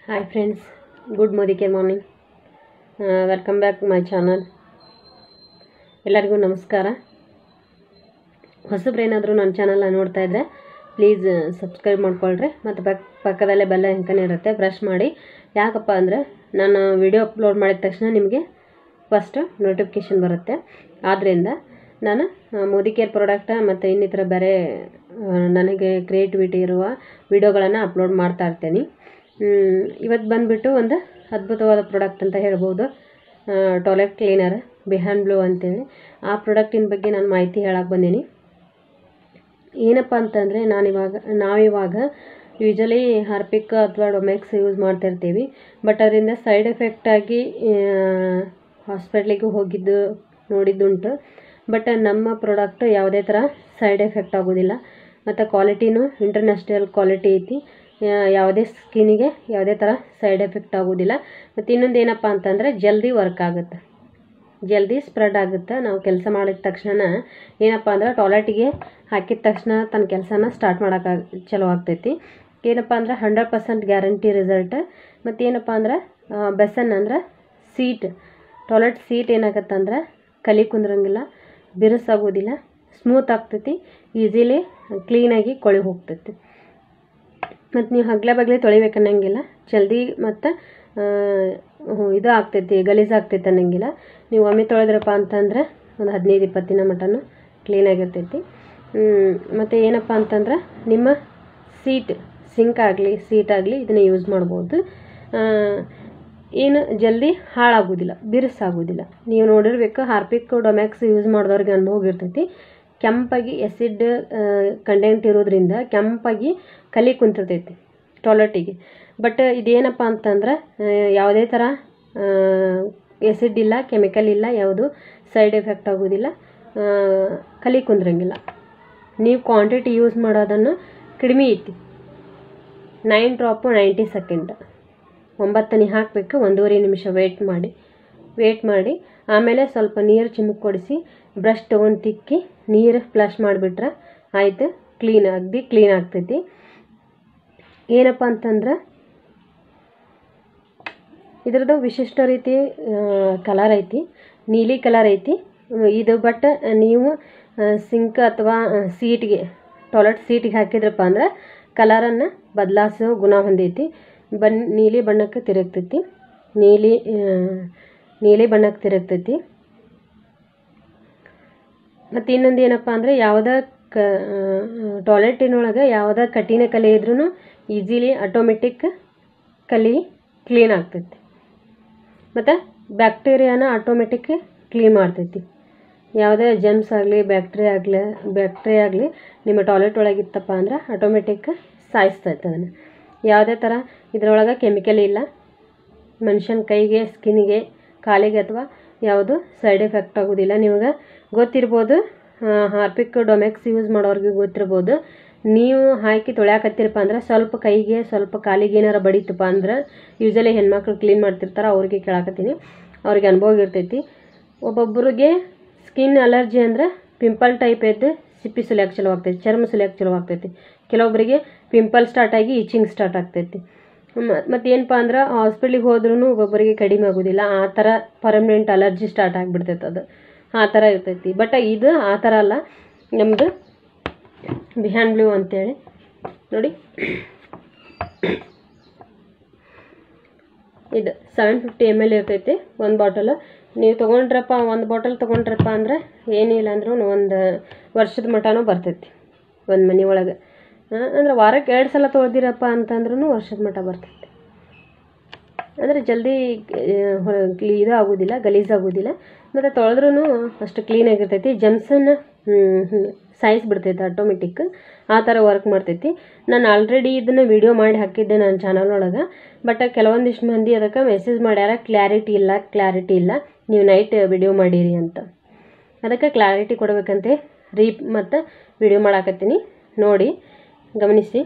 hi friends good ಮೋದಿಕೆ morning welcome back my channel ಎಲ್ಲರಿಗೂ ನಮಸ್ಕಾರ ಹೊಸಬ್ರೇನಾದರೂ ನನ್ನ ಚಾನಲ್ನ ನೋಡ್ತಾ ಇದ್ದರೆ ಪ್ಲೀಸ್ ಸಬ್ಸ್ಕ್ರೈಬ್ ಮಾಡ್ಕೊಳ್ರಿ ಮತ್ತು ಪಕ್ ಪಕ್ಕದಲ್ಲೇ ಬೆಲ್ಲ ಹೆಂಕನೇ ಇರುತ್ತೆ ಬ್ರಷ್ ಮಾಡಿ ಯಾಕಪ್ಪ ಅಂದರೆ ನಾನು ವಿಡಿಯೋ ಅಪ್ಲೋಡ್ ಮಾಡಿದ ತಕ್ಷಣ ನಿಮಗೆ ಫಸ್ಟ್ ನೋಟಿಫಿಕೇಷನ್ ಬರುತ್ತೆ ಆದ್ದರಿಂದ ನಾನು ಮೋದಿ ಕೇರ್ ಪ್ರಾಡಕ್ಟ ಮತ್ತು ಇನ್ನಿತರ ಬೇರೆ ಆ, ನನಗೆ ಕ್ರಿಯೇಟಿವಿಟಿ ಇರುವ ವಿಡಿಯೋಗಳನ್ನು ಅಪ್ಲೋಡ್ ಮಾಡ್ತಾ ಇರ್ತೀನಿ ಮ್, ಇವತ್ತು ಬಂದುಬಿಟ್ಟು ಒಂದು ಅದ್ಭುತವಾದ ಪ್ರಾಡಕ್ಟ್ ಅಂತ ಹೇಳ್ಬೋದು ಟಾಯ್ಲೆಟ್ ಕ್ಲೀನರ್ ಬಿಹಾನ್ ಬ್ಲೂ ಅಂತೇಳಿ ಆ ಪ್ರಾಡಕ್ಟಿನ ಬಗ್ಗೆ ನಾನು ಮಾಹಿತಿ ಹೇಳಕ್ಕೆ ಬಂದೀನಿ ಏನಪ್ಪ ಅಂತಂದರೆ ನಾನಿವಾಗ ನಾವಿವಾಗ ಯೂಶಲಿ ಹಾರ್ಪಿಕ್ ಅಥವಾ ಡೊಮೆಕ್ಸ್ ಯೂಸ್ ಮಾಡ್ತಿರ್ತೀವಿ ಬಟ್ ಅದರಿಂದ ಸೈಡ್ ಎಫೆಕ್ಟಾಗಿ ಹಾಸ್ಪಿಟ್ಲಿಗೆ ಹೋಗಿದ್ದು ನೋಡಿದ್ದುಂಟು ಬಟ್ ನಮ್ಮ ಪ್ರಾಡಕ್ಟ್ ಯಾವುದೇ ಥರ ಸೈಡ್ ಎಫೆಕ್ಟ್ ಆಗೋದಿಲ್ಲ ಮತ್ತು ಕ್ವಾಲಿಟಿನೂ ಇಂಟರ್ನ್ಯಾಷನಲ್ ಕ್ವಾಲಿಟಿ ಐತಿ ಯಾ- ಯಾವುದೇ ಸ್ಕಿನ್ನಿಗೆ ಯಾವುದೇ ಥರ ಸೈಡ್ ಎಫೆಕ್ಟ್ ಆಗೋದಿಲ್ಲ ಮತ್ತು ಇನ್ನೊಂದು ಏನಪ್ಪ ಅಂತಂದರೆ ಜಲ್ದಿ ವರ್ಕ್ ಆಗುತ್ತೆ ಜಲ್ದಿ ಸ್ಪ್ರೆಡ್ ಆಗುತ್ತೆ ನಾವು ಕೆಲಸ ಮಾಡಿದ ತಕ್ಷಣ ಏನಪ್ಪ ಅಂದ್ರೆ ಟಾಯ್ಲೆಟಿಗೆ ಹಾಕಿದ ತಕ್ಷಣ ತನ್ನ ಕೆಲಸನ ಸ್ಟಾರ್ಟ್ ಮಾಡೋಕೆ ಚಲೋ ಆಗ್ತೈತಿ ಏನಪ್ಪ ಅಂದ್ರೆ ಹಂಡ್ರೆಡ್ ಪರ್ಸೆಂಟ್ ಗ್ಯಾರಂಟಿ ರಿಸಲ್ಟ್ ಮತ್ತು ಏನಪ್ಪ ಅಂದ್ರೆ ಬೆಸನ್ ಅಂದ್ರೆ ಸೀಟ್ ಟಾಯ್ಲೆಟ್ ಸೀಟ್ ಏನಾಗತ್ತಂದ್ರೆ ಕಲಿ ಕುಂದ್ರಂಗಿಲ್ಲ ಬಿರುಸಾಗೋದಿಲ್ಲ ಸ್ಮೂತ್ ಆಗ್ತೈತಿ ಈಸಿಲಿ ಕ್ಲೀನಾಗಿ ಕೊಳಿ ಹೋಗ್ತೈತಿ ಮತ್ತು ನೀವು ಹಗ್ಲ ಬಗ್ಲೆ ತೊಳಿಬೇಕನ್ನಂಗಿಲ್ಲ ಜಲ್ದಿ ಮತ್ತು ಇದು ಆಗ್ತೈತಿ ಗಲೀಜು ಆಗ್ತೈತಿ ಅನ್ನಂಗಿಲ್ಲ ನೀವು ಒಮ್ಮೆ ತೊಳೆದ್ರಪ್ಪ ಅಂತಂದ್ರೆ ಒಂದು ಹದಿನೈದು ಇಪ್ಪತ್ತು ದಿನ ಮಟನು ಕ್ಲೀನಾಗಿರ್ತೈತಿ ಮತ್ತು ಏನಪ್ಪ ಅಂತಂದ್ರೆ ನಿಮ್ಮ ಸೀಟ್ ಸಿಂಕ್ ಆಗಲಿ ಸೀಟ್ ಆಗಲಿ ಇದನ್ನು ಯೂಸ್ ಮಾಡ್ಬೋದು ಆ, ಏನು ಜಲ್ದಿ ಹಾಳಾಗೋದಿಲ್ಲ ಬಿರುಸಾಗೋದಿಲ್ಲ ನೀವು ನೋಡಿರ್ಬೇಕು ಹಾರ್ಪಿಕ್ ಡೊಮ್ಯಾಕ್ಸ್ ಯೂಸ್ ಮಾಡಿದವ್ರಿಗೆ ಅನುಭವ ಇರ್ತೈತಿ ಕೆಂಪಾಗಿ ಎಸಿಡ್ ಕಂಟೆಂಟ್ ಇರೋದ್ರಿಂದ ಕೆಂಪಾಗಿ ಕಲಿ ಕುಂತಿರ್ತೈತಿ ಟಾಯ್ಲೆಟಿಗೆ ಬಟ್ ಇದೇನಪ್ಪ ಅಂತಂದ್ರೆ ಆ, ಯಾವುದೇ ಥರ ಎಸಿಡ್ ಇಲ್ಲ ಕೆಮಿಕಲ್ ಇಲ್ಲ ಯಾವುದು ಸೈಡ್ ಎಫೆಕ್ಟ್ ಆಗೋದಿಲ್ಲ ಆ, ಕಲಿ ಕುಂದ್ರಂಗಿಲ್ಲ ನೀವು ಕ್ವಾಂಟಿಟಿ ಯೂಸ್ ಮಾಡೋದನ್ನು ಕಡಿಮೆ ಐತಿ ನೈನ್ ಡ್ರಾಪು ನೈಂಟಿ ಸೆಕೆಂಡ್ ಒಂಬತ್ತನೇ ಹಾಕಬೇಕು ಒಂದೂವರೆ ನಿಮಿಷ ವೆಯ್ಟ್ ಮಾಡಿ ವೆಯ್ಟ್ ಮಾಡಿ ಆಮೇಲೆ ಸ್ವಲ್ಪ ನೀರು ಚಿಮುಕ್ ಕೊಡಿಸಿ ಬ್ರಷ್ ತೊಗೊಂಡು ತಿಕ್ಕಿ ನೀರು ಫ್ಲಶ್ ಮಾಡಿಬಿಟ್ರೆ ಆಯಿತು ಕ್ಲೀನ್ ಅಗದಿ ಕ್ಲೀನ್ ಆಗ್ತೈತಿ ಏನಪ್ಪ ಅಂತಂದ್ರೆ ಇದ್ರದ್ದು ವಿಶಿಷ್ಟ ರೀತಿ ಕಲರ್ ಐತಿ ನೀಲಿ ಕಲರ್ ಐತಿ ಹ್ಮ್, ಇದು ಬಟ್ ನೀವು ಸಿಂಕ್ ಅಥವಾ ಸೀಟ್ಗೆ ಟಾಯ್ಲೆಟ್ ಸೀಟಿಗೆ ಹಾಕಿದ್ರಪ್ಪ ಅಂದ್ರೆ ಕಲರನ್ನು ಬದಲಾಯಿಸೋ ಗುಣ ಹೊಂದೈತಿ ಬನ್ ನೀಲಿ ಬಣ್ಣಕ್ಕೆ ತಿರುಗ್ತೈತಿ ನೀಲಿ ಆ, ನೀಲಿ ಬಣ್ಣಕ್ಕೆ ತಿರುಗ್ತೈತಿ ಮತ್ತು ಇನ್ನೊಂದು ಏನಪ್ಪ ಅಂದರೆ ಯಾವುದೇ ಕ ಟಾಯ್ಲೆಟಿನೊಳಗೆ ಯಾವುದೇ ಕಠಿಣ ಕಲೆ ಇದ್ರೂ ಈಸಿಲಿ ಆಟೋಮೆಟಿಕ್ ಕಲಿ ಕ್ಲೀನ್ ಆಗ್ತೈತಿ ಮತ್ತು ಬ್ಯಾಕ್ಟೀರಿಯಾನ ಆಟೋಮೆಟಿಕ್ ಕ್ಲೀನ್ ಮಾಡ್ತೈತಿ ಯಾವುದೇ ಜಮ್ಸ್ ಆಗಲಿ ಬ್ಯಾಕ್ಟೀರಿಯಾ ಆಗಲಿ ಬ್ಯಾಕ್ಟೀರಿಯಾ ಆಗಲಿ ನಿಮ್ಮ ಟಾಯ್ಲೆಟ್ ಒಳಗಿತ್ತಪ್ಪ ಅಂದ್ರೆ ಆಟೋಮೆಟಿಕ್ ಸಾಯಿಸ್ತೈತೆ ಅದನ್ನು ಯಾವುದೇ ಥರ ಇದರೊಳಗೆ ಕೆಮಿಕಲ್ ಇಲ್ಲ ಮನುಷ್ಯನ ಕೈಗೆ ಸ್ಕಿನ್ನಿಗೆ ಕಾಲಿಗೆ ಅಥವಾ ಯಾವುದು ಸೈಡ್ ಎಫೆಕ್ಟ್ ಆಗೋದಿಲ್ಲ ನಿಮಗೆ ಗೊತ್ತಿರ್ಬೋದು ಹಾರ್ಪಿಕ್ ಡೊಮೆಕ್ಸ್ ಯೂಸ್ ಮಾಡೋರಿಗೆ ಗೊತ್ತಿರ್ಬೋದು ನೀವು ಹಾಕಿ ತೊಳ್ಯಾಕತ್ತೀರಪ್ಪ ಅಂದ್ರೆ ಸ್ವಲ್ಪ ಕೈಗೆ ಸ್ವಲ್ಪ ಕಾಲಿಗೆ ಏನಾರ ಬಡಿತಪ್ಪ ಅಂದ್ರೆ ಯೂಶಲಿ ಹೆಣ್ಮಕ್ಳು ಕ್ಲೀನ್ ಮಾಡ್ತಿರ್ತಾರೆ ಅವ್ರಿಗೆ ಕೇಳಾಕತ್ತೀನಿ ಅವ್ರಿಗೆ ಅನುಭವ ಇರ್ತೈತಿ ಒಬ್ಬೊಬ್ಬರಿಗೆ ಸ್ಕಿನ್ ಅಲರ್ಜಿ ಅಂದ್ರೆ ಪಿಂಪಲ್ ಟೈಪ್ ಎದ್ದು ಸಿಪ್ಪಿ ಸುಲಿಯಕ್ಕೆ ಚಲೋ ಆಗ್ತೈತಿ ಚರ್ಮ ಸುಲಿಯಕ್ಕೆ ಚಲೋ ಆಗ್ತೈತಿ ಕೆಲವೊಬ್ಬರಿಗೆ ಪಿಂಪಲ್ ಸ್ಟಾರ್ಟ್ ಆಗಿ ಇಚಿಂಗ್ ಸ್ಟಾರ್ಟ್ ಆಗ್ತೈತಿ ಮತ್ತು ಏನಪ್ಪ ಅಂದ್ರೆ ಹಾಸ್ಪಿಟ್ಲಿಗೆ ಹೋದ್ರೂ ಒಬ್ಬೊಬ್ಬರಿಗೆ ಕಡಿಮೆ ಆಗೋದಿಲ್ಲ ಆ ಥರ ಪರ್ಮನೆಂಟ್ ಅಲರ್ಜಿ ಸ್ಟಾರ್ಟ್ ಆಗಿಬಿಡ್ತೈತೆ ಅದು ಆ ಥರ ಇರ್ತೈತಿ ಬಟ್ ಇದು ಆ ಥರ ಅಲ್ಲ ನಮ್ಮದು ಬಿಹಾನ್ ಬ್ಲೂ ಅಂತೇಳಿ ನೋಡಿ ಇದು ಸೆವೆನ್ ಫಿಫ್ಟಿ ಎಮ್ ಎಲ್ ಇರ್ತೈತಿ ಒಂದು ಬಾಟಲ್ ನೀವು ತೊಗೊಂಡ್ರಪ್ಪ ಒಂದು ಬಾಟಲ್ ತೊಗೊಂಡ್ರಪ್ಪ ಅಂದ್ರೆ ಏನಿಲ್ಲ ಅಂದ್ರೂ ಒಂದು ವರ್ಷದ ಮಟನೂ ಬರ್ತೈತಿ ಒಂದು ಮನೆ ಒಳಗೆ ಅಂದ್ರೆ ವಾರಕ್ಕೆ ಎರಡು ಸಲ ತೊಳ್ದಿರಪ್ಪ ಅಂತಂದ್ರೂ ವರ್ಷದ ಮಟ ಬರ್ತೈತಿ ಅಂದರೆ ಜಲ್ದಿ ಇದು ಆಗೋದಿಲ್ಲ ಗಲೀಜು ಆಗೋದಿಲ್ಲ ಮತ್ತು ತೊಳೆದ್ರೂ ಅಷ್ಟು ಕ್ಲೀನಾಗಿರ್ತೈತಿ ಜಮ್ಸನ್ನು ಸಾಯಿಸಿ ಬಿಡ್ತೈತೆ ಆಟೋಮೆಟಿಕ್ ಆ ಥರ ವರ್ಕ್ ಮಾಡ್ತೈತಿ ನಾನು ಆಲ್ರೆಡಿ ಇದನ್ನು ವಿಡಿಯೋ ಮಾಡಿ ಹಾಕಿದ್ದೆ ನನ್ನ ಚಾನಲ್ ಒಳಗೆ ಬಟ್ ಕೆಲವೊಂದಿಷ್ಟು ಮಂದಿ ಅದಕ್ಕೆ ಮೆಸೇಜ್ ಮಾಡ್ಯಾರ ಕ್ಲಾರಿಟಿ ಇಲ್ಲ ಕ್ಲಾರಿಟಿ ಇಲ್ಲ ನೀವು ನೈಟ್ ವಿಡಿಯೋ ಮಾಡಿರಿ ಅಂತ ಅದಕ್ಕೆ ಕ್ಲಾರಿಟಿ ಕೊಡಬೇಕಂತೆ ರೀ ಮತ್ತು ವಿಡಿಯೋ ಮಾಡಾಕತ್ತೀನಿ ನೋಡಿ ಗಮನಿಸಿ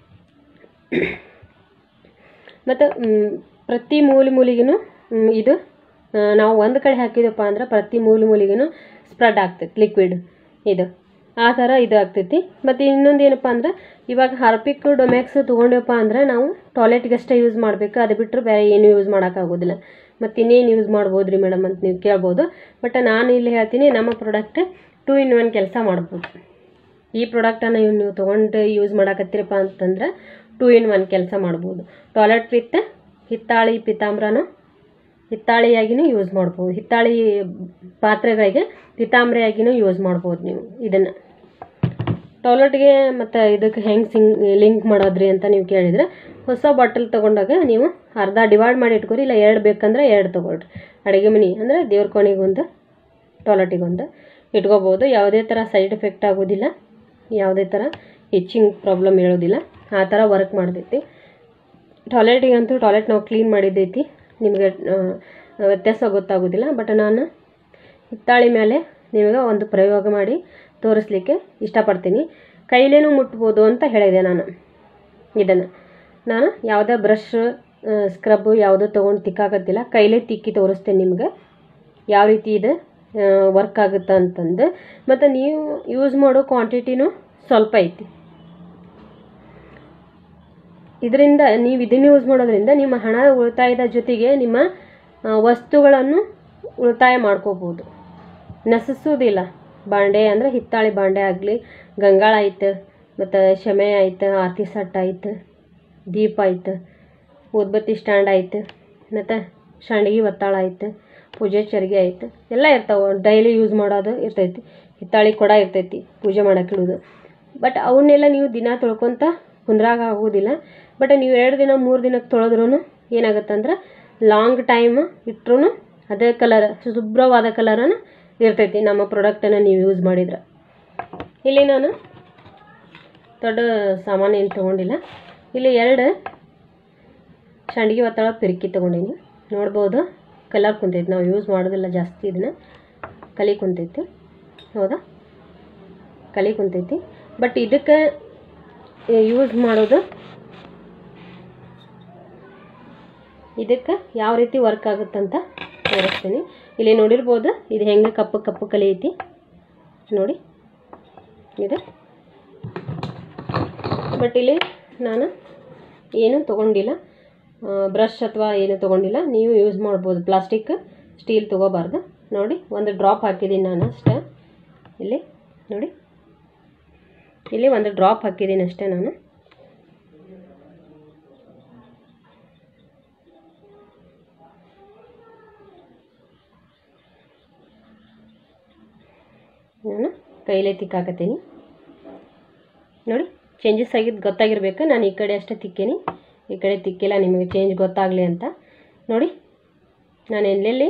ಮತ್ತು ಪ್ರತಿ ಮೂಲೆ ಮೂಲಿಗೂ ಇದು ಆ, ನಾವು ಒಂದು ಕಡೆ ಹಾಕಿದಪ್ಪ ಅಂದ್ರೆ ಪ್ರತಿ ಮೂಲೆ ಮೂಲಿಗೂ ಸ್ಪ್ರೆಡ್ ಆಗ್ತೈತೆ ಲಿಕ್ವಿಡ್ ಇದು ಆ ಥರ ಇದು ಆಗ್ತೈತಿ ಮತ್ತು ಇನ್ನೊಂದು ಏನಪ್ಪ ಅಂದ್ರೆ ಇವಾಗ ಹಾರ್ಪಿಕ್ ಡೊಮ್ಯಾಕ್ಸ್ ತೊಗೊಂಡ್ವಪ್ಪ ಅಂದ್ರೆ ನಾವು ಟಾಯ್ಲೆಟ್ಗೆ ಅಷ್ಟೇ ಯೂಸ್ ಮಾಡಬೇಕು ಅದು ಬಿಟ್ಟರೆ ಬೇರೆ ಏನು ಯೂಸ್ ಮಾಡೋಕ್ಕಾಗೋದಿಲ್ಲ ಮತ್ತು ಇನ್ನೇನು ಯೂಸ್ ಮಾಡ್ಬೋದು ರೀ ಮೇಡಮ್ ಅಂತ ನೀವು ಕೇಳ್ಬೋದು ಬಟ್ ನಾನು ಇಲ್ಲಿ ಹೇಳ್ತೀನಿ ನಮ್ಮ ಪ್ರಾಡಕ್ಟ್ ಟೂ ಇನ್ ಒನ್ ಕೆಲಸ ಮಾಡ್ಬೋದು ಈ ಪ್ರಾಡಕ್ಟನ್ನು ನೀವು ತೊಗೊಂಡು ಯೂಸ್ ಮಾಡಕತ್ತೀರಪ್ಪ ಅಂತಂದ್ರೆ ಟೂ ಇನ್ ಒನ್ ಕೆಲಸ ಮಾಡ್ಬೋದು ಟಾಯ್ಲೆಟ್ ವಿತ್ ಹಿತ್ತಾಳಿ ಪಿತಾಂಬ್ರನ ಹಿತ್ತಾಳಿಯಾಗಿನೂ ಯೂಸ್ ಮಾಡ್ಬೋದು ಹಿತ್ತಾಳಿ ಪಾತ್ರೆಗಳಿಗೆ ಪಿತಾಂಬ್ರಿಯಾಗಿನೂ ಯೂಸ್ ಮಾಡ್ಬೋದು ನೀವು ಇದನ್ನು ಟಾಯ್ಲೆಟ್ಗೆ ಮತ್ತು ಇದಕ್ಕೆ ಹೆಂಗೆ ಸಿಂಗ್ ಲಿಂಕ್ ಮಾಡೋದ್ರಿ ಅಂತ ನೀವು ಕೇಳಿದರೆ ಹೊಸ ಬಾಟಲ್ ತೊಗೊಂಡಾಗ ನೀವು ಅರ್ಧ ಡಿವೈಡ್ ಮಾಡಿ ಇಟ್ಕೊರಿ ಇಲ್ಲ ಎರಡು ಬೇಕಂದ್ರೆ ಎರಡು ತೊಗೊಳ್ರಿ ಅಡುಗೆ ಮನೆ ಅಂದರೆ ದೇವ್ರ ಕೋಣೆಗೊಂದು ಟಾಯ್ಲೆಟಿಗೊಂದು ಇಟ್ಕೋಬೋದು ಯಾವುದೇ ಥರ ಸೈಡ್ ಎಫೆಕ್ಟ್ ಆಗೋದಿಲ್ಲ ಯಾವುದೇ ಥರ ಇಚ್ಚಿಂಗ್ ಪ್ರಾಬ್ಲಮ್ ಹೇಳೋದಿಲ್ಲ ಆ ಥರ ವರ್ಕ್ ಮಾಡ್ತೈತಿ ಟಾಯ್ಲೆಟಿಗಂತೂ ಟಾಯ್ಲೆಟ್ ನಾವು ಕ್ಲೀನ್ ಮಾಡಿದ್ದೈತಿ ನಿಮಗೆ ಆ, ವ್ಯತ್ಯಾಸ ಗೊತ್ತಾಗೋದಿಲ್ಲ ಬಟ್ ನಾನು ಹಿತ್ತಾಳಿ ಮೇಲೆ ನಿಮಗೆ ಒಂದು ಪ್ರಯೋಗ ಮಾಡಿ ತೋರಿಸ್ಲಿಕ್ಕೆ ಇಷ್ಟಪಡ್ತೀನಿ ಕೈಲೇನೂ ಮುಟ್ಬೋದು ಅಂತ ಹೇಳಿದೆ ನಾನು ಇದನ್ನು ನಾನು ಯಾವುದೇ ಬ್ರಷ್ ಸ್ಕ್ರಬ್ಬು ಯಾವುದೂ ತೊಗೊಂಡು ತಿಕ್ಕಾಕತ್ತಿಲ್ಲ ಕೈಲೇ ತಿಕ್ಕಿ ತೋರಿಸ್ತೇನೆ ನಿಮ್ಗೆ ಯಾವ ರೀತಿ ಇದು ವರ್ಕ್ ಆಗುತ್ತೆ ಅಂತಂದು ಮತ್ತು ನೀವು ಯೂಸ್ ಮಾಡೋ ಕ್ವಾಂಟಿಟಿನೂ ಸ್ವಲ್ಪ ಐತಿ ಇದರಿಂದ ನೀವು ಇದನ್ನು ಯೂಸ್ ಮಾಡೋದ್ರಿಂದ ನಿಮ್ಮ ಹಣ ಉಳಿತಾಯದ ಜೊತೆಗೆ ನಿಮ್ಮ ಆ, ವಸ್ತುಗಳನ್ನು ಉಳಿತಾಯ ಮಾಡ್ಕೋಬೋದು ನಸಸೋದಿಲ್ಲ ಬಾಂಡೆ ಅಂದರೆ ಹಿತ್ತಾಳಿ ಬಾಂಡೆ ಆಗಲಿ ಗಂಗಾಳ ಆಯ್ತು ಮತ್ತು ಶಮೆ ಆಯ್ತು ಆರತಿ ಸಟ್ ಆಯ್ತು ದೀಪ ಆಯ್ತು ಉದ್ಬತ್ತಿ ಸ್ಟ್ಯಾಂಡ್ ಆಯ್ತು ಮತ್ತು ಸಂಡ್ಗಿ ಒತ್ತಾಳ ಆಯ್ತು ಪೂಜೆ ಚರಿಗೆ ಆಯ್ತು ಎಲ್ಲ ಇರ್ತಾವೆ ಡೈಲಿ ಯೂಸ್ ಮಾಡೋದು ಇರ್ತೈತಿ ಹಿತ್ತಾಳಿ ಕೊಡ ಇರ್ತೈತಿ ಪೂಜೆ ಮಾಡಕ್ಕೆ ಇಡೋದು ಬಟ್ ಅವನ್ನೆಲ್ಲ ನೀವು ದಿನ ತೊಳ್ಕೊತ ಕುಂದ್ರಾಗ ಆಗೋದಿಲ್ಲ ಬಟ್ ನೀವು ಎರಡು ದಿನ ಮೂರು ದಿನಕ್ಕೆ ತೊಳೆದ್ರೂ ಏನಾಗುತ್ತಂದ್ರೆ ಲಾಂಗ್ ಟೈಮ್ ಇಟ್ಟರು ಅದೇ ಕಲರ್ ಶುಭ್ರವಾದ ಕಲರನ್ನು ಇರ್ತೈತಿ ನಮ್ಮ ಪ್ರಾಡಕ್ಟನ್ನು ನೀವು ಯೂಸ್ ಮಾಡಿದ್ರೆ ಇಲ್ಲಿ ನಾನು ದೊಡ್ಡ ಸಾಮಾನು ಏನು ತೊಗೊಂಡಿಲ್ಲ ಇಲ್ಲಿ ಎರಡು ಸಂಡಿಗೆ ಒತ್ತಳ ಪಿರಿಕಿ ತೊಗೊಂಡೀನಿ ನೋಡ್ಬೋದು ಕಲರ್ ಕುಂತೈತಿ ನಾವು ಯೂಸ್ ಮಾಡೋದಿಲ್ಲ ಜಾಸ್ತಿ ಇದನ್ನ ಕಲಿ ಕುಂತೈತಿ ಹೌದಾ ಕಲಿ ಕುಂತೈತಿ ಬಟ್ ಇದಕ್ಕೆ ಯೂಸ್ ಮಾಡೋದು ಇದಕ್ಕೆ ಯಾವ ರೀತಿ ವರ್ಕ್ ಆಗುತ್ತಂತ ತೋರಿಸ್ತೀನಿ ಇಲ್ಲಿ ನೋಡಿರ್ಬೋದು ಇದು ಹೆಂಗೆ ಕಪ್ಪು ಕಪ್ಪು ಕಲಿ ಐತಿ ನೋಡಿ ಇದೆ ಬಟ್ ಇಲ್ಲಿ ನಾನು ಏನು ತೊಗೊಂಡಿಲ್ಲ ಬ್ರಷ್ ಅಥವಾ ಏನು ತೊಗೊಂಡಿಲ್ಲ ನೀವು ಯೂಸ್ ಮಾಡ್ಬೋದು ಪ್ಲಾಸ್ಟಿಕ್ ಸ್ಟೀಲ್ ತೊಗೋಬಾರ್ದು ನೋಡಿ ಒಂದು ಡ್ರಾಪ್ ಹಾಕಿದ್ದೀನಿ ನಾನು ಅಷ್ಟೇ ಇಲ್ಲಿ ನೋಡಿ ಇಲ್ಲಿ ಒಂದು ಡ್ರಾಪ್ ಹಾಕಿದ್ದೀನಿ ಅಷ್ಟೇ ನಾನು ನಾನು ಕೈಲೇ ತಿಕ್ಕಾಕತ್ತೀನಿ ನೋಡಿ ಚೇಂಜಸ್ ಆಗಿದ್ದು ಗೊತ್ತಾಗಿರ್ಬೇಕು ನಾನು ಈ ಕಡೆ ಅಷ್ಟೇ ತಿಕ್ಕೀನಿ ಈ ಕಡೆ ತಿಕ್ಕಿಲ್ಲ ನಿಮಗೆ ಚೇಂಜ್ ಗೊತ್ತಾಗಲಿ ಅಂತ ನೋಡಿ ನಾನು ಎಲ್ಲೆಲ್ಲಿ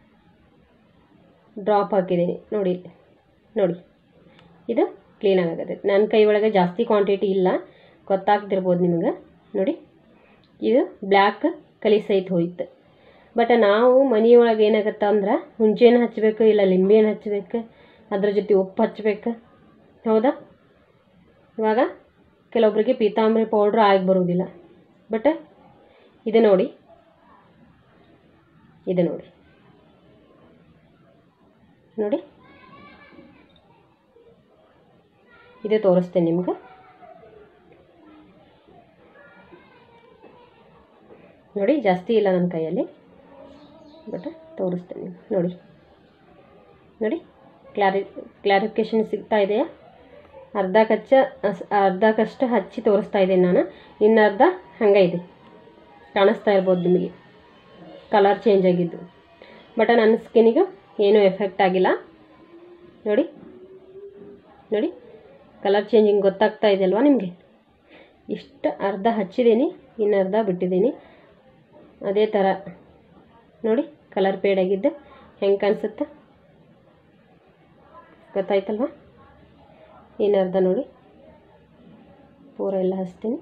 ಡ್ರಾಪ್ ಹಾಕಿದ್ದೀನಿ ನೋಡಿ ನೋಡಿ ಇದು ಕ್ಲೀನಾಗಿ ಆಗತೈತೆ ನನ್ನ ಕೈ ಒಳಗೆ ಜಾಸ್ತಿ ಕ್ವಾಂಟಿಟಿ ಇಲ್ಲ ಗೊತ್ತಾಗ್ತಿರ್ಬೋದು ನಿಮಗೆ ನೋಡಿ ಇದು ಬ್ಲ್ಯಾಕ್ ಕಲಿ ಸಹಿತ ಹೋಯ್ತು ಬಟ್ ನಾವು ಮನೆಯೊಳಗೆ ಏನಾಗತ್ತೆ ಅಂದ್ರೆ ಹುಂಚೆಹಣ್ಣು ಹಚ್ಚಬೇಕು ಇಲ್ಲ ಲಿಂಬೆಹಣ್ಣು ಹಚ್ಚಬೇಕು ಅದ್ರ ಜೊತೆ ಉಪ್ಪು ಹಚ್ಬೇಕು ಹೌದಾ ಇವಾಗ ಕೆಲವೊಬ್ಬರಿಗೆ ಪೀತಾಂಬರಿ ಪೌಡ್ರ್ ಆಗಿ ಬರೋದಿಲ್ಲ ಬಟ್ ಇದು ನೋಡಿ ಇದು ನೋಡಿ ನೋಡಿ ಇದು ತೋರಿಸ್ತೇನೆ ನಿಮ್ಗೆ ನೋಡಿ ಜಾಸ್ತಿ ಇಲ್ಲ ನನ್ನ ಕೈಯಲ್ಲಿ ಬಟ್ ತೋರಿಸ್ತೇನೆ ನೋಡಿ ನೋಡಿ ಕ್ಲಾರಿ ಕ್ಲಾರಿಫಿಕೇಷನ್ ಸಿಗ್ತಾ ಇದೆಯಾ ಅರ್ಧ ಕಚ್ಚ ಅಸ್- ಅರ್ಧಕ್ಕಷ್ಟು ಹಚ್ಚಿ ತೋರಿಸ್ತಾ ಇದ್ದೀನಿ ನಾನು ಇನ್ನು ಅರ್ಧ ಹಂಗೆ ಇದೆ ಕಾಣಿಸ್ತಾ ಇರ್ಬೋದು ನಿಮಗೆ ಕಲರ್ ಚೇಂಜ್ ಆಗಿದ್ದು ಬಟ್ ನನ್ನ ಸ್ಕಿನ್ನಿಗೆ ಏನೂ ಎಫೆಕ್ಟ್ ಆಗಿಲ್ಲ ನೋಡಿ ನೋಡಿ ಕಲರ್ ಚೇಂಜಿಂಗ್ ಗೊತ್ತಾಗ್ತಾ ಇದೆ ಅಲ್ವಾ ನಿಮಗೆ ಇಷ್ಟು ಅರ್ಧ ಹಚ್ಚಿದ್ದೀನಿ ಇನ್ನು ಅರ್ಧ ಬಿಟ್ಟಿದ್ದೀನಿ ಅದೇ ಥರ ನೋಡಿ ಕಲರ್ ಪೇಡ್ ಆಗಿದ್ದು ಹೆಂಗೆ ಕಾಣಿಸುತ್ತೆ ಗೊತ್ತಾಯ್ತಲ್ವಾ ಇನ್ನು ಅರ್ಧ ನೋಡಿ ಪೂರ ಎಲ್ಲ ಹಚ್ತೀನಿ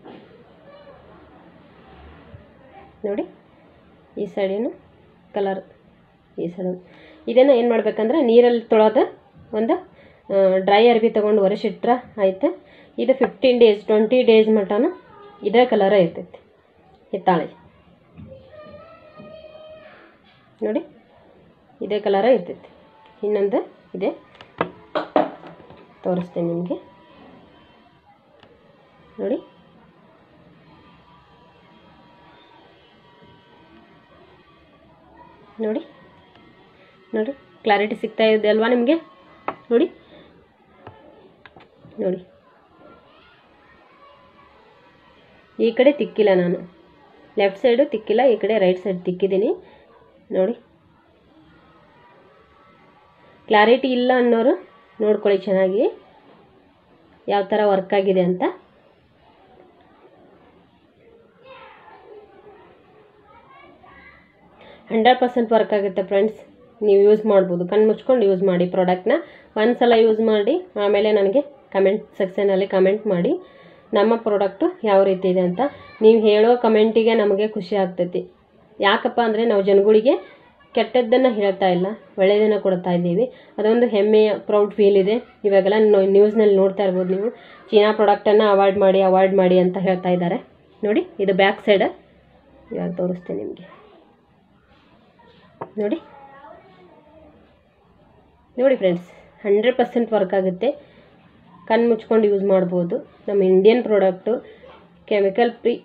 ನೋಡಿ ಈ ಸೈಡೇನು ಕಲರ್ ಈ ಸೈಡ್ ಇದನ್ನು ಏನು ಮಾಡ್ಬೇಕಂದ್ರೆ ನೀರಲ್ಲಿ ತೊಳೆದು ಒಂದು ಡ್ರೈ ಅರ್ಬಿ ತೊಗೊಂಡು ಒರೆಸಿಟ್ರೆ ಆಯ್ತು ಇದು ಫಿಫ್ಟೀನ್ ಡೇಸ್ ಟ್ವೆಂಟಿ ಡೇಸ್ ಮಟನು ಇದೇ ಕಲರೇ ಇರ್ತೈತಿ ಹಿತ್ತಾಳೆ ನೋಡಿ ಇದೇ ಕಲರೇ ಇರ್ತೈತಿ ಇನ್ನೊಂದು ಇದೆ ತೋರಿಸ್ತೀನಿ ನಿಮಗೆ ನೋಡಿ ನೋಡಿ ನೋಡಿ ಕ್ಲಾರಿಟಿ ಸಿಗ್ತಾ ಇದೆ ಅಲ್ವಾ ನಿಮಗೆ ನೋಡಿ ನೋಡಿ ಈ ಕಡೆ ತಿಕ್ಕಿಲ್ಲ ನಾನು ಲೆಫ್ಟ್ ಸೈಡು ತಿಕ್ಕಿಲ್ಲ ಈ ಕಡೆ ರೈಟ್ ಸೈಡ್ ತಿಕ್ಕಿದ್ದೀನಿ ನೋಡಿ ಕ್ಲಾರಿಟಿ ಇಲ್ಲ ಅನ್ನೋರು ನೋಡ್ಕೊಳ್ಳಿ ಚೆನ್ನಾಗಿ ಯಾವ ಥರ ವರ್ಕ್ ಆಗಿದೆ ಅಂತ ಹಂಡ್ರೆಡ್ ಪರ್ಸೆಂಟ್ ವರ್ಕ್ ಆಗುತ್ತೆ ಫ್ರೆಂಡ್ಸ್ ನೀವು ಯೂಸ್ ಮಾಡ್ಬೋದು ಕಣ್ಣು ಮುಚ್ಕೊಂಡು ಯೂಸ್ ಮಾಡಿ ಪ್ರಾಡಕ್ಟ್ನ ಒಂದು ಸಲ ಯೂಸ್ ಮಾಡಿ ಆಮೇಲೆ ನನಗೆ ಕಮೆಂಟ್ ಸೆಕ್ಷನಲ್ಲಿ ಕಮೆಂಟ್ ಮಾಡಿ ನಮ್ಮ ಪ್ರಾಡಕ್ಟು ಯಾವ ರೀತಿ ಇದೆ ಅಂತ ನೀವು ಹೇಳೋ ಕಮೆಂಟಿಗೆ ನಮಗೆ ಖುಷಿ ಆಗ್ತೈತಿ ಯಾಕಪ್ಪ ಅಂದರೆ ನಾವು ಜನಗಳಿಗೆ ಕೆಟ್ಟದ್ದನ್ನು ಹೇಳ್ತಾ ಇಲ್ಲ ಒಳ್ಳೆಯದನ್ನು ಕೊಡ್ತಾ ಇದ್ದೀವಿ ಅದೊಂದು ಹೆಮ್ಮೆಯ ಪ್ರೌಡ್ ಫೀಲ್ ಇದೆ ಇವಾಗೆಲ್ಲ ನ್ಯೂಸ್ನಲ್ಲಿ ನೋಡ್ತಾ ಇರ್ಬೋದು ನೀವು ಚೀನಾ ಪ್ರಾಡಕ್ಟನ್ನು ಅವಾಯ್ಡ್ ಮಾಡಿ ಅವಾಯ್ಡ್ ಮಾಡಿ ಅಂತ ಹೇಳ್ತಾ ಇದ್ದಾರೆ ನೋಡಿ ಇದು ಬ್ಯಾಕ್ ಸೈಡ್ ಇವಾಗ ತೋರಿಸ್ತೇನೆ ನಿಮಗೆ ನೋಡಿ ನೋಡಿ ಫ್ರೆಂಡ್ಸ್ ಹಂಡ್ರೆಡ್ ಪರ್ಸೆಂಟ್ ವರ್ಕ್ ಆಗುತ್ತೆ ಕಣ್ಣು ಮುಚ್ಕೊಂಡು ಯೂಸ್ ಮಾಡ್ಬೋದು ನಮ್ಮ Indian product chemical free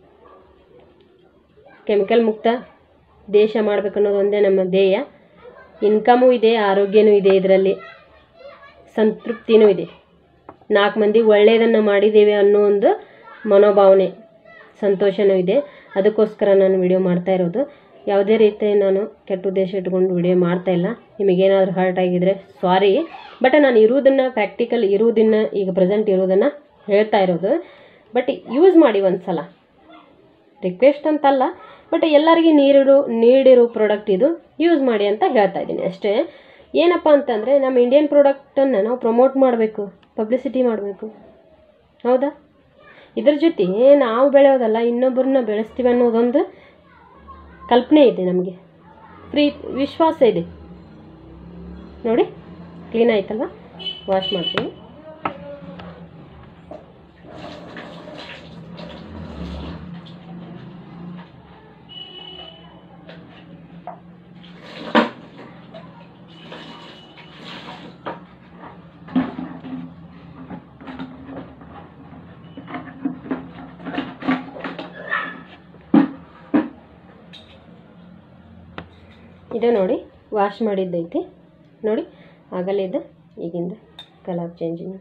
chemical ಮುಕ್ತ ದೇಶ ಮಾಡಬೇಕು ಅನ್ನೋದು ಒಂದೇ ನಮ್ಮ ಧ್ಯೇಯ ಇನ್ಕಮು ಇದೆ ಆರೋಗ್ಯನೂ ಇದೆ ಇದರಲ್ಲಿ ಸಂತೃಪ್ತಿನೂ ಇದೆ ನಾಲ್ಕು ಮಂದಿ ಒಳ್ಳೆಯದನ್ನು ಮಾಡಿದ್ದೇವೆ ಅನ್ನೋ ಒಂದು ಮನೋಭಾವನೆ ಸಂತೋಷನೂ ಇದೆ ಅದಕ್ಕೋಸ್ಕರ ನಾನು ವಿಡಿಯೋ ಮಾಡ್ತಾ ಇರೋದು ಯಾವುದೇ ರೀತಿ ನಾನು ಕೆಟ್ಟ ಉದ್ದೇಶ ಇಟ್ಕೊಂಡು ವಿಡಿಯೋ ಮಾಡ್ತಾ ಇಲ್ಲ ನಿಮಗೇನಾದರೂ ಹರ್ಟ್ ಆಗಿದ್ರೆ ಸಾರಿ ಬಟ್ ನಾನು ಇರುವುದನ್ನು ಪ್ರಾಕ್ಟಿಕಲ್ ಇರುವುದನ್ನು ಈಗ ಪ್ರೆಸೆಂಟ್ ಇರೋದನ್ನು ಹೇಳ್ತಾ ಇರೋದು ಬಟ್ ಯೂಸ್ ಮಾಡಿ ಒಂದು ಸಲ ರಿಕ್ವೆಸ್ಟ್ ಅಂತಲ್ಲ ಬಟ್ ಎಲ್ಲರಿಗೆ ನೀರಿರೋ ನೀಡಿರೋ ಪ್ರಾಡಕ್ಟ್ ಇದು ಯೂಸ್ ಮಾಡಿ ಅಂತ ಹೇಳ್ತಾ ಇದ್ದೀನಿ ಅಷ್ಟೇ ಏನಪ್ಪ ಅಂತಂದರೆ ನಮ್ಮ ಇಂಡಿಯನ್ ಪ್ರಾಡಕ್ಟನ್ನು ನಾವು ಪ್ರಮೋಟ್ ಮಾಡಬೇಕು ಪಬ್ಲಿಸಿಟಿ ಮಾಡಬೇಕು ಹೌದಾ ಇದ್ರ ಜೊತೆ ನಾವು ಬೆಳೆಯೋದಲ್ಲ ಇನ್ನೊಬ್ಬರನ್ನ ಬೆಳೆಸ್ತೀವಿ ಅನ್ನೋದೊಂದು ಕಲ್ಪನೆ ಇದೆ ನಮಗೆ ಪ್ರೀ ವಿಶ್ವಾಸ ಇದೆ ನೋಡಿ ಕ್ಲೀನ್ ಆಯ್ತಲ್ವ ವಾಶ್ ಮಾಡ್ತೀನಿ ಇದು ನೋಡಿ ವಾಶ್ ಮಾಡಿದ್ದೈತಿ ನೋಡಿ ಆಗಲೇ ಇದು ಈಗಿಂದ ಕಲರ್ ಚೇಂಜಿಂಗ್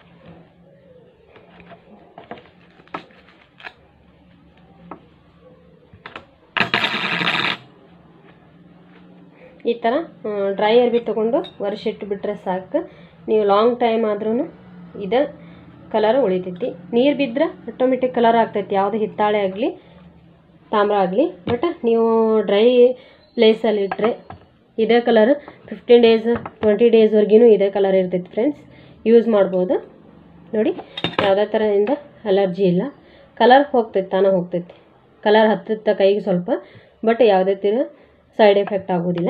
ಈ ಥರ ಡ್ರೈ ಅರ್ಬಿ ತೊಗೊಂಡು ವರ್ಷ ಇಟ್ಟು ಬಿಟ್ಟರೆ ಸಾಕು ನೀವು ಲಾಂಗ್ ಟೈಮ್ ಆದ್ರೂ ಇದು ಕಲರ್ ಉಳಿತೈತಿ ನೀರು ಬಿದ್ದರೆ ಆಟೋಮೆಟಿಕ್ ಕಲರ್ ಆಗ್ತೈತಿ ಯಾವುದೇ ಹಿತ್ತಾಳೆ ಆಗಲಿ ತಾಮ್ರ ಆಗಲಿ ಬಟ್ ನೀವು ಡ್ರೈ ಪ್ಲೇಸಲ್ಲಿ ಇಟ್ಟರೆ ಇದೇ ಕಲರ್ ಫಿಫ್ಟೀನ್ ಡೇಸ್ ಟ್ವೆಂಟಿ ಡೇಸ್ವರೆಗೂ ಇದೇ ಕಲರ್ ಇರ್ತೈತಿ ಫ್ರೆಂಡ್ಸ್ ಯೂಸ್ ಮಾಡ್ಬೋದು ನೋಡಿ ಯಾವುದೇ ಥರದಿಂದ ಅಲರ್ಜಿ ಇಲ್ಲ ಕಲರ್ ಹೋಗ್ತೈತೆ ತಾನೇ ಹೋಗ್ತೈತಿ ಕಲರ್ ಹತ್ತುತ್ತ ಕೈಗೆ ಸ್ವಲ್ಪ ಬಟ್ ಯಾವುದೇ ಥರ ಸೈಡ್ ಎಫೆಕ್ಟ್ ಆಗೋದಿಲ್ಲ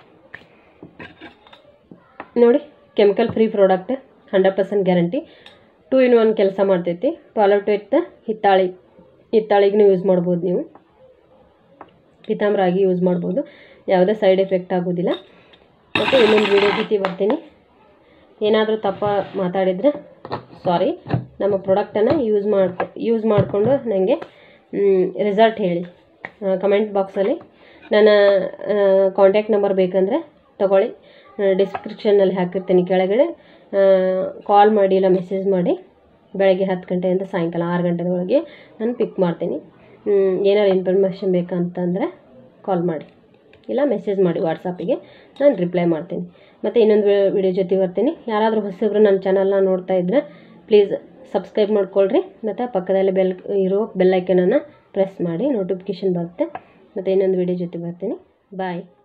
ನೋಡಿ chemical free product hundred percent guarantee two in one ಕೆಲಸ ಮಾಡ್ತೈತಿ ಟಾಯ್ಲೆಟ್ ವಿತ್ ಹಿತ್ತಾಳಿ ಹಿತ್ತಾಳಿಗೂ ಯೂಸ್ ಮಾಡ್ಬೋದು ನೀವು ಪಿತಾಂಬರ ಆಗಿ ಯೂಸ್ ಮಾಡ್ಬೋದು ಯಾವುದೇ ಸೈಡ್ ಎಫೆಕ್ಟ್ ಆಗೋದಿಲ್ಲ ಮತ್ತು ಇನ್ನೊಂದು ವೀಡಿಯೋ ಜೊತೆ ಬರ್ತೀನಿ ಏನಾದರೂ ತಪ್ಪ ಮಾತಾಡಿದರೆ ಸಾರಿ ನಮ್ಮ ಪ್ರಾಡಕ್ಟನ್ನು ಯೂಸ್ ಮಾಡ್ಕೊ ಯೂಸ್ ಮಾಡಿಕೊಂಡು ನನಗೆ ರಿಸಲ್ಟ್ ಹೇಳಿ ಕಮೆಂಟ್ ಬಾಕ್ಸಲ್ಲಿ ನನ್ನ ಕಾಂಟ್ಯಾಕ್ಟ್ ನಂಬರ್ ಬೇಕಂದರೆ ತಗೊಳ್ಳಿ ಡಿಸ್ಕ್ರಿಪ್ಷನ್ನಲ್ಲಿ ಹಾಕಿರ್ತೀನಿ ಕೆಳಗಡೆ ಕಾಲ್ ಮಾಡಿ ಇಲ್ಲ ಮೆಸೇಜ್ ಮಾಡಿ ಬೆಳಗ್ಗೆ ಹತ್ತು ಗಂಟೆಯಿಂದ ಸಾಯಂಕಾಲ ಆರು ಗಂಟೆದೊಳಗೆ ನಾನು ಪಿಕ್ ಮಾಡ್ತೀನಿ ಏನಾದ್ರು ಇನ್ಫಾರ್ಮೇಷನ್ ಬೇಕಂತಂದರೆ ಕಾಲ್ ಮಾಡಿ ಇಲ್ಲ ಮೆಸೇಜ್ ಮಾಡಿ ವಾಟ್ಸಪ್ಪಿಗೆ ನಾನು ರಿಪ್ಲೈ ಮಾಡ್ತೀನಿ ಮತ್ತು ಇನ್ನೊಂದು ವಿಡಿಯೋ ಜೊತೆ ಬರ್ತೀನಿ ಯಾರಾದರೂ ಹೊಸಬ್ರು ನನ್ನ ಚಾನಲ್ನ ನೋಡ್ತಾ ಇದ್ದರೆ ಪ್ಲೀಸ್ ಸಬ್ಸ್ಕ್ರೈಬ್ ಮಾಡ್ಕೊಳ್ರಿ ಮತ್ತು ಪಕ್ಕದಲ್ಲಿ ಬೆಲ್ ಇರೋ ಬೆಲ್ಲೈಕನನ್ನು ಪ್ರೆಸ್ ಮಾಡಿ ನೋಟಿಫಿಕೇಷನ್ ಬರುತ್ತೆ ಮತ್ತು ಇನ್ನೊಂದು ವಿಡಿಯೋ ಜೊತೆ ಬರ್ತೀನಿ ಬಾಯ್